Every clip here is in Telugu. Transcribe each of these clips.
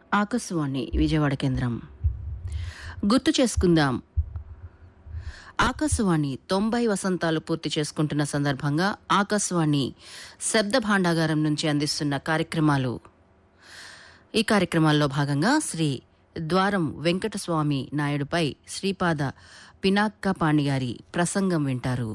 ఆకాశవాణి విజయవాడ కేంద్రం గుర్తు చేసుకుందాం ఆకాశవాణి తొంభై వసంతాలు పూర్తి చేసుకుంటున్న సందర్భంగా ఆకాశవాణి శబ్ద భాండాగారం నుంచి అందిస్తున్న కార్యక్రమాలు ఈ కార్యక్రమాల్లో భాగంగా శ్రీ ద్వారం వెంకటస్వామి నాయుడుపై శ్రీపాద పినాక్క పాణి గారి ప్రసంగం వింటారు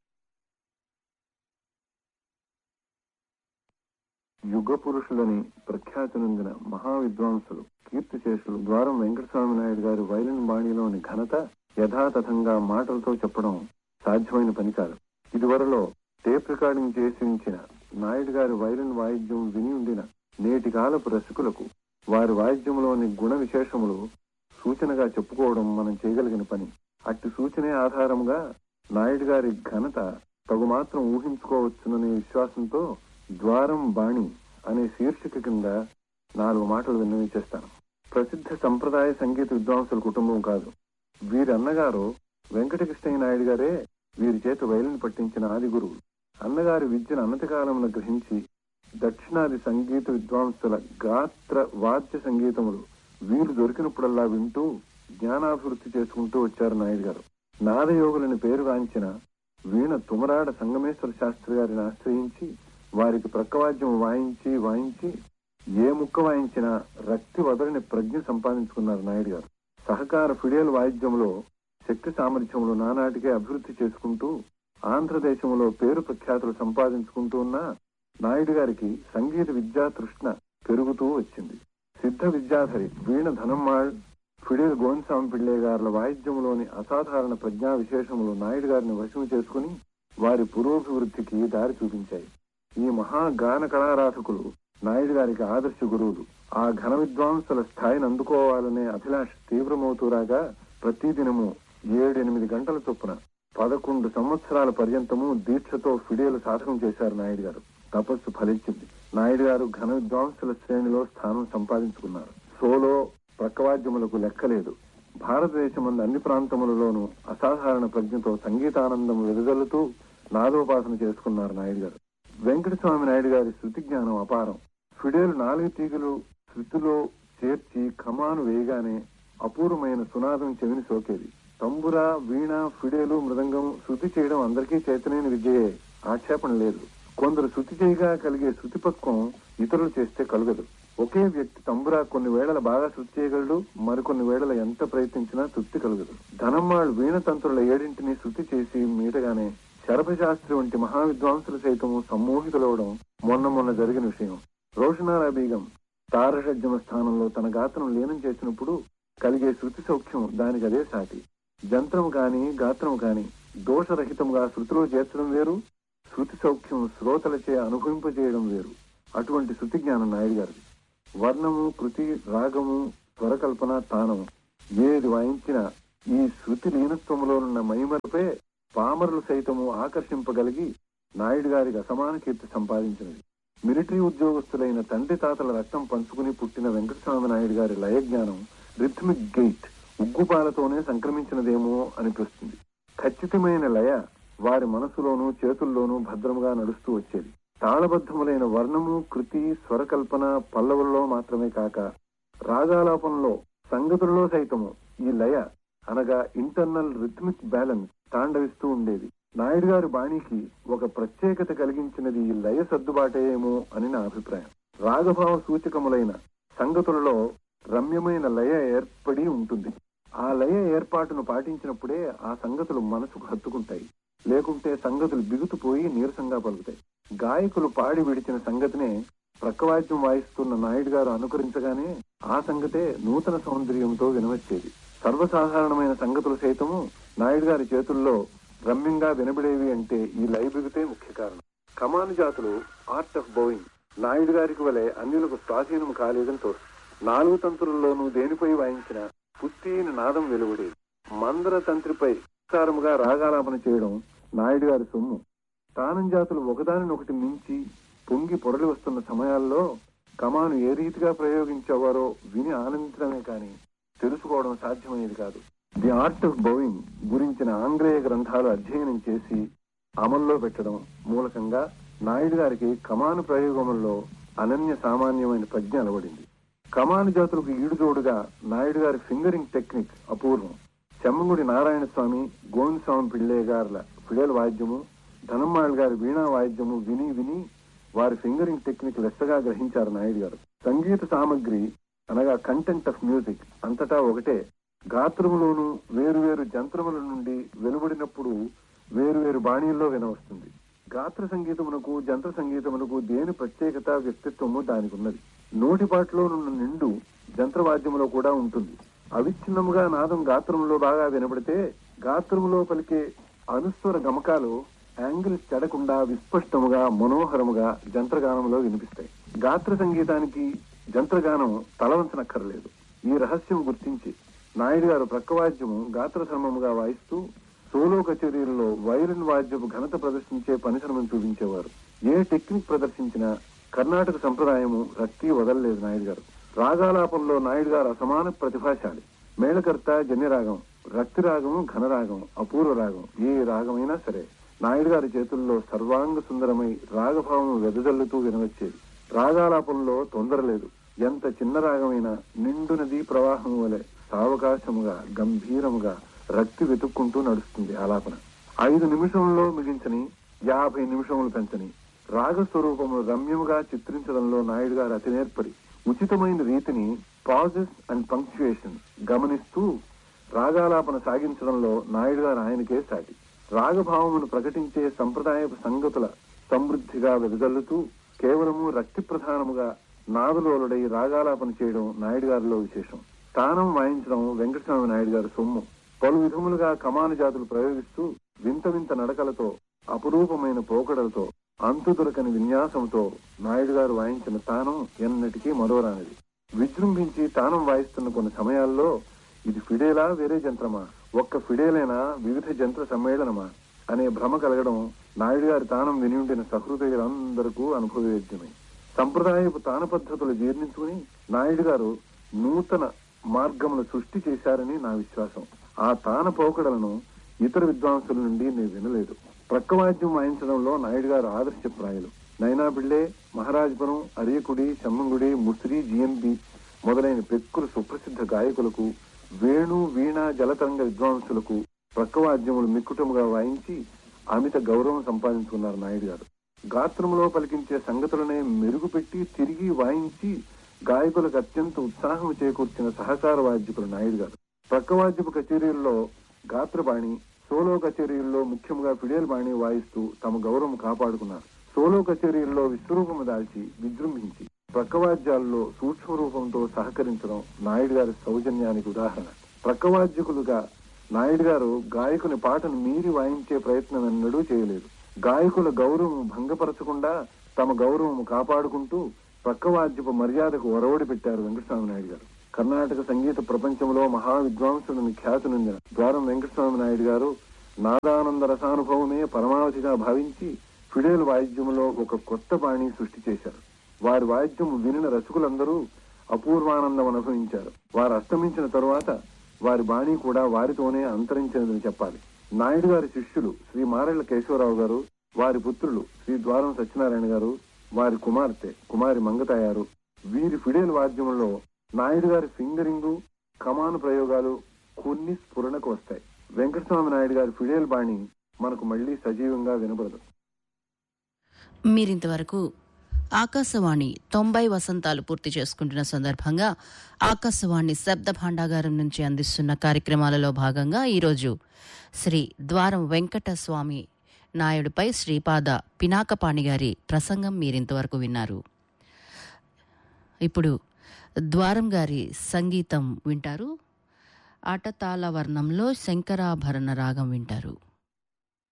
యుగ పురుషులని ప్రఖ్యాతి నొందిన మహా విద్వాంసులు కీర్తిశేషులు ద్వారం వెంకటస్వామి నాయుడు గారి వైలిన్ బాణీలోని ఘనత యథాతథంగా మాటలతో చెప్పడం సాధ్యమైన పని కాదు ఇదివరలో టేప్ రికార్డింగ్ చేసి ఉంచిన నాయుడు గారి వైలిన్ వాయిద్యం విని ఉండిన నేటి కాలపు రసికులకు వారి వాయిద్యంలోని గుణ విశేషములు సూచనగా చెప్పుకోవడం మనం చేయగలిగిన పని అట్టి సూచనే ఆధారంగా నాయుడు గారి ఘనత తగుమాత్రం ఊహించుకోవచ్చుననే విశ్వాసంతో ద్వారం బాణి అనే శీర్షిక కింద నాలుగు మాటలు విన్నవించేస్తాను ప్రసిద్ధ సంప్రదాయ సంగీత విద్వాంసుల కుటుంబం కాదు వీరి అన్నగారు వెంకటకృష్ణయ్య నాయుడు గారే వీరి చేత వైలిన్ పట్టించిన ఆది గురువు అన్నగారి విద్యను అన్నతి కాలంలో గ్రహించి దక్షిణాది సంగీత విద్వాంసుల గాత్ర వాద్య సంగీతములు వీరు దొరికినప్పుడల్లా వింటూ జ్ఞానాభివృద్ధి చేసుకుంటూ వచ్చారు నాయుడు గారు నాదయోగులని పేరు గాంచిన వీణ తుమరాడ సంగమేశ్వర శాస్త్రి గారిని ఆశ్రయించి వారికి ప్రక్కవాద్యం వాయించి వాయించి ఏ ముక్క వాయించినా రక్తి వదలని ప్రజ్ఞ సంపాదించుకున్నారు నాయుడు గారు సహకార ఫిడేల్ వాయిద్యంలో శక్తి సామర్థ్యములు నానాటికే అభివృద్ధి చేసుకుంటూ ఆంధ్రదేశంలో పేరు ప్రఖ్యాతులు సంపాదించుకుంటూ ఉన్న నాయుడు గారికి సంగీత విద్యా తృష్ణ పెరుగుతూ వచ్చింది సిద్ధ విద్యాధరి వీణ ధనమ్మాళ్ ఫిడేల్ గోన్సాం పిళ్ళే గారుల వాయిద్యంలోని అసాధారణ ప్రజ్ఞా విశేషములు నాయుడు గారిని వశము చేసుకుని వారి పురోభివృద్ధికి దారి చూపించాయి ఈ మహా గాన కళారాధకులు నాయుడు గారికి ఆదర్శ గురువులు ఆ ఘన విద్వాంసుల స్థాయిని అందుకోవాలనే అభిలాష తీవ్రమవుతూ రాగా ప్రతిదినము ఏడెనిమిది గంటల చొప్పున పదకొండు సంవత్సరాల పర్యంతము దీక్షతో ఫిడేలు సాధకం చేశారు నాయుడు గారు తపస్సు ఫలించింది నాయుడు గారు ఘన విద్వాంసుల శ్రేణిలో స్థానం సంపాదించుకున్నారు సోలో ప్రక్కవాద్యములకు లెక్కలేదు భారతదేశమందు అన్ని ప్రాంతములలోనూ అసాధారణ ప్రజ్ఞతో సంగీతానందం వెదజల్లుతూ నాదోపాసన చేసుకున్నారు నాయుడు గారు వెంకటస్వామి నాయుడు గారి శృతి జ్ఞానం అపారం ఫిడేలు నాలుగు తీగలు శృతిలో చేర్చి ఖమాను వేయగానే అపూర్వమైన సునాదం చెవిని సోకేది తంబుర వీణ ఫిడేలు మృదంగం శృతి చేయడం అందరికీ చేతనైన విద్యయే ఆక్షేపణ లేదు కొందరు శృతి చేయగా కలిగే శృతిపక్వం ఇతరులు చేస్తే కలుగదు ఒకే వ్యక్తి తంబురా కొన్ని వేళల బాగా శృతి చేయగలడు మరికొన్ని వేళల ఎంత ప్రయత్నించినా తృప్తి కలుగదు ధనమ్మాళ్ళు వీణ తంత్రుల ఏడింటిని శృతి చేసి మీటగానే శరభశాస్త్రి వంటి మహావిద్వాంసులు సైతము సమ్మోహితులవడం మొన్న మొన్న జరిగిన విషయం రోషనారా బీగం తారషడ్జమ స్థానంలో తన గాత్రం లీనం చేసినప్పుడు కలిగే శృతి సౌఖ్యం దానికి అదే సాటి జంత్రము కాని గాత్రము కాని దోషరహితంగా శృతిలో చేర్చడం వేరు శృతి సౌఖ్యం శ్రోతలచే అనుభవింపజేయడం వేరు అటువంటి శృతి జ్ఞానం నాయుడు గారిది వర్ణము కృతి రాగము స్వరకల్పన తానము ఏది వాయించినా ఈ శృతి లీనత్వములోనున్న మైమరపే పామరులు సైతము ఆకర్షింపగలిగి నాయుడు గారికి అసమాన కీర్తి సంపాదించినది మిలిటరీ ఉద్యోగస్తులైన తండ్రి తాతల రక్తం పంచుకుని పుట్టిన వెంకటస్వామి నాయుడు గారి లయజ్ఞానం రిథమిక్ గెయిట్ ఉగ్గుపాలతోనే సంక్రమించినదేమో అనిపిస్తుంది ఖచ్చితమైన లయ వారి మనసులోనూ చేతుల్లోనూ భద్రముగా నడుస్తూ వచ్చేది తాళబద్ధములైన వర్ణము కృతి స్వరకల్పన పల్లవుల్లో మాత్రమే కాక రాగాలాపంలో సంగతుల్లో సైతము ఈ లయ అనగా ఇంటర్నల్ రిథమిక్ బ్యాలెన్స్ తాండవిస్తూ ఉండేది నాయుడు గారి బాణీకి ఒక ప్రత్యేకత కలిగించినది ఈ లయ సర్దుబాటేమో అని నా అభిప్రాయం రాగభావ సూచకములైన సంగతులలో రమ్యమైన లయ ఏర్పడి ఉంటుంది ఆ లయ ఏర్పాటును పాటించినప్పుడే ఆ సంగతులు మనసుకు హత్తుకుంటాయి లేకుంటే సంగతులు బిగుతుపోయి నీరసంగా పలుకుతాయి గాయకులు పాడి విడిచిన సంగతినే ప్రక్కవాద్యం వాయిస్తున్న నాయుడు గారు అనుకరించగానే ఆ సంగతే నూతన సౌందర్యంతో వినవచ్చేది సర్వసాధారణమైన సంగతులు సైతము నాయుడు గారి చేతుల్లో రమ్యంగా వినబడేవి అంటే ఈ లయ బిగుతే ముఖ్య కారణం కమాను జాతులు ఆర్ట్ ఆఫ్ బౌయింగ్ నాయుడు గారికి వలె అన్యులకు స్వాధీనం కాలేదని తోస్తుంది నాలుగు తంత్రుల్లోనూ దేనిపై వాయించిన పుత్తీని నాదం వెలువడేది మందర తంత్రిపై విస్తారముగా రాగాలాపన చేయడం నాయుడు గారి సొమ్ము తానం జాతులు ఒకదానినొకటి మించి పొంగి పొరలి వస్తున్న సమయాల్లో కమాను ఏ రీతిగా ప్రయోగించేవారో విని ఆనందించడమే కాని తెలుసుకోవడం సాధ్యమయ్యేది కాదు ది ఆర్ట్ ఆఫ్ బౌయింగ్ గురించిన ఆంగ్లేయ గ్రంథాలు అధ్యయనం చేసి అమల్లో పెట్టడం మూలకంగా నాయుడు గారికి కమాను ప్రయోగంలో అనన్య సామాన్యమైన ప్రజ్ఞ అలవడింది కమాని జాతులకు ఈడుజోడుగా నాయుడు గారి ఫింగరింగ్ టెక్నిక్ అపూర్వం చెమ్మంగుడి నారాయణ స్వామి గోవింద స్వామి పిళ్ళే గారుల ఫిడేల్ వాద్యము ధనమ్మాళ్ గారి వీణా వాయిద్యము విని విని వారి ఫింగరింగ్ టెక్నిక్ లెస్సగా గ్రహించారు నాయుడు గారు సంగీత సామగ్రి అనగా కంటెంట్ ఆఫ్ మ్యూజిక్ అంతటా ఒకటే గాత్రములోను వేరువేరు జంత్రముల నుండి వెలువడినప్పుడు వేరువేరు బాణీల్లో వినవస్తుంది గాత్ర సంగీతమునకు జంత్ర సంగీతమునకు దేని ప్రత్యేకత వ్యక్తిత్వము దానికి ఉన్నది నోటిపాట్లో నున్న నిండు జంత్రవాద్యములో కూడా ఉంటుంది అవిచ్ఛిన్నముగా నాదం గాత్రములో బాగా వినబడితే గాత్రములో పలికే అనుస్వర గమకాలు యాంగిల్ చెడకుండా విస్పష్టముగా మనోహరముగా జంత్రగానంలో వినిపిస్తాయి గాత్ర సంగీతానికి జంత్రగానం తలవంచనక్కర్లేదు ఈ రహస్యం గుర్తించి నాయుడు గారు ప్రక్కవాద్యము గాత్ర ధర్మముగా వాయిస్తూ సోలో కచేరీలలో వైలిన్ వాద్యపు ఘనత ప్రదర్శించే పనిశ్రమను చూపించేవారు ఏ టెక్నిక్ ప్రదర్శించినా కర్ణాటక సంప్రదాయము రక్తి వదలలేదు నాయుడు గారు రాగాలాపంలో నాయుడు గారు అసమాన ప్రతిభాశాలి మేళకర్త జన్యరాగం రక్తి రాగము ఘనరాగం అపూర్వ రాగం ఏ రాగమైనా సరే నాయుడు గారి చేతుల్లో సర్వాంగ సుందరమై రాగభావం వెదజల్లుతూ వినవచ్చేది రాగాలాపంలో తొందర లేదు ఎంత చిన్న రాగమైనా నిండు నదీ ప్రవాహం వలె సావకాశముగా గంభీరముగా రక్తి వెతుక్కుంటూ నడుస్తుంది ఆలాపన ఐదు నిమిషంలో మిగించని యాభై నిమిషములు పెంచని రాగ స్వరూపమును రమ్యముగా చిత్రించడంలో నాయుడు గారు అతి నేర్పరి ఉచితమైన రీతిని పాజెస్ అండ్ పంక్చుయేషన్ గమనిస్తూ రాగాలాపన సాగించడంలో నాయుడు గారు ఆయనకే సాటి రాగభావమును ప్రకటించే సంప్రదాయపు సంగతుల సమృద్ధిగా వెదజల్లుతూ కేవలము రక్తి ప్రధానముగా నాదులోలుడై రాగాలాపన చేయడం నాయుడు గారిలో విశేషం తానం వాయించడం వెంకటస్వామి నాయుడు గారి సొమ్ము పలు విధములుగా కమాను జాతులు ప్రయోగిస్తూ వింత వింత నడకలతో అపురూపమైన పోకడలతో అంతు దొరకని విన్యాసంతో నాయుడు గారు వాయించిన తానం ఎన్నటికీ మరోరానిది విజృంభించి తానం వాయిస్తున్న కొన్ని సమయాల్లో ఇది ఫిడేలా వేరే జంత్రమా ఒక్క ఫిడేలైనా వివిధ జంత్ర సమ్మేళనమా అనే భ్రమ కలగడం నాయుడు గారి తానం విని ఉండిన సహృదయులందరికీ అనుభవవేద్యమే సంప్రదాయపు తాన పద్ధతులు జీర్ణించుకుని నాయుడు గారు నూతన మార్గమును సృష్టి చేశారని నా విశ్వాసం ఆ తాన పోకడలను ఇతర విద్వాంసుల నుండి నేను వినలేదు ప్రక్కవాద్యం వాయించడంలో నాయుడు గారు ఆదర్శప్రాయులు నైనా పిళ్ళే మహారాజపురం అరియకుడి చెమ్మంగుడి ముసిరి జిఎంబి మొదలైన పెక్కులు సుప్రసిద్ధ గాయకులకు వేణు వీణ జలతరంగ విద్వాంసులకు ప్రక్కవాద్యములు మిక్కుటముగా వాయించి అమిత గౌరవం సంపాదించుకున్నారు నాయుడు గారు గాత్రములో పలికించే సంగతులనే మెరుగుపెట్టి తిరిగి వాయించి గాయకులకు అత్యంత ఉత్సాహం చేకూర్చిన సహకార వాద్యకులు నాయుడు గారు ప్రక్కవాద్యపు కచేరీల్లో గాత్రబాణి సోలో కచేరీల్లో ముఖ్యంగా ఫిడేల్ బాణి వాయిస్తూ తమ గౌరవం కాపాడుకున్నారు సోలో కచేరీల్లో విశ్వరూపము దాల్చి విజృంభించి ప్రక్కవాద్యాల్లో సూక్ష్మ రూపంతో సహకరించడం నాయుడు గారి సౌజన్యానికి ఉదాహరణ ప్రక్కవాద్యకులుగా నాయుడు గారు గాయకుని పాటను మీరి వాయించే ప్రయత్నం ఎన్నడూ చేయలేదు గాయకుల గౌరవం భంగపరచకుండా తమ గౌరవం కాపాడుకుంటూ ప్రక్కవాద్యపు మర్యాదకు ఒరవడి పెట్టారు వెంకటస్వామి నాయుడు గారు కర్ణాటక సంగీత ప్రపంచంలో మహా విద్వాంసుడిని ఖ్యాతి నొందిన ద్వారం వెంకటస్వామి నాయుడు గారు నాదానంద రసానుభవమే పరమావధిగా భావించి ఫిడేల్ వాయిద్యములో ఒక కొత్త బాణి సృష్టి చేశారు వారి వాయిద్యం వినిన రసికులందరూ అపూర్వానందం అనుభవించారు వారు అస్తమించిన తరువాత వారి బాణి కూడా వారితోనే అంతరించినదని చెప్పాలి నాయుడు గారి శిష్యులు శ్రీ మారెళ్ల కేశవరావు గారు వారి పుత్రులు శ్రీ ద్వారం సత్యనారాయణ గారు వారి కుమార్తె కుమారి మంగతాయారు వీరి ఫిడేల్ వాద్యములో నాయుడు గారి ఫింగరింగు కమాను ప్రయోగాలు కొన్ని స్ఫురణకు వస్తాయి వెంకటస్వామి నాయుడు గారి ఫిడేల్ బాణి మనకు మళ్లీ సజీవంగా వినపడదు మీరింతవరకు ఆకాశవాణి తొంభై వసంతాలు పూర్తి చేసుకుంటున్న సందర్భంగా ఆకాశవాణి శబ్ద భాండాగారం నుంచి అందిస్తున్న కార్యక్రమాలలో భాగంగా ఈరోజు శ్రీ ద్వారం వెంకటస్వామి నాయుడుపై శ్రీపాద పినాకపాణి గారి ప్రసంగం మీరింతవరకు విన్నారు ఇప్పుడు ద్వారం గారి సంగీతం వింటారు ఆటతాళ వర్ణంలో శంకరాభరణ రాగం వింటారు